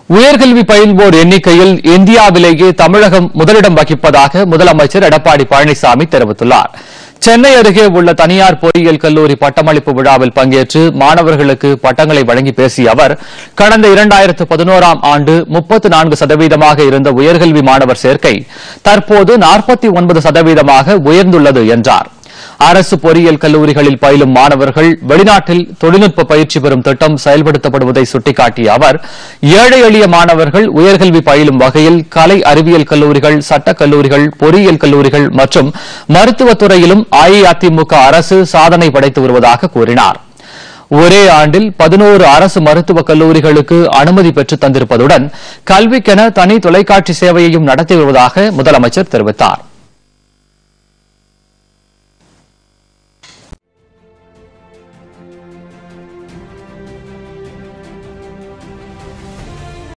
உயர்கல்வி பயில்வோர் எண்ணிக்கையில் இந்தியாவிலேயே தமிழகம் முதலிடம் வகிப்பதாக முதலமைச்சர் எடப்பாடி பழனிசாமி தெரிவித்துள்ளார் சென்னை அருகே உள்ள தனியார் பொறியியல் கல்லூரி பட்டமளிப்பு விழாவில் பங்கேற்று மாணவர்களுக்கு பட்டங்களை வழங்கி பேசிய அவர் கடந்த இரண்டாயிரத்து பதினோராம் ஆண்டு முப்பத்து நான்கு சதவீதமாக இருந்த உயர்கல்வி மாணவர் சேர்க்கை தற்போது நாற்பத்தி ஒன்பது சதவீதமாக உயர்ந்துள்ளது என்றார் அரசு பொறியியல் கல்லூரிகளில் பயிலும் மாணவர்கள் வெளிநாட்டில் தொழில்நுட்ப பயிற்சி பெறும் திட்டம் செயல்படுத்தப்படுவதை சுட்டிக்காட்டிய அவர் ஏழை எளிய மாணவர்கள் உயர்கல்வி பயிலும் வகையில் கலை அறிவியல் கல்லூரிகள் சட்டக் கல்லூரிகள் பொறியியல் கல்லூரிகள் மற்றும் மருத்துவத் துறையிலும் அஇஅதிமுக அரசு சாதனை படைத்து வருவதாக கூறினார் ஒரே ஆண்டில் பதினோரு அரசு மருத்துவக் கல்லூரிகளுக்கு அனுமதி பெற்றுத் தந்திருப்பதுடன் கல்விக்கென தனி தொலைக்காட்சி சேவையையும் நடத்தி வருவதாக முதலமைச்சர் தெரிவித்தார்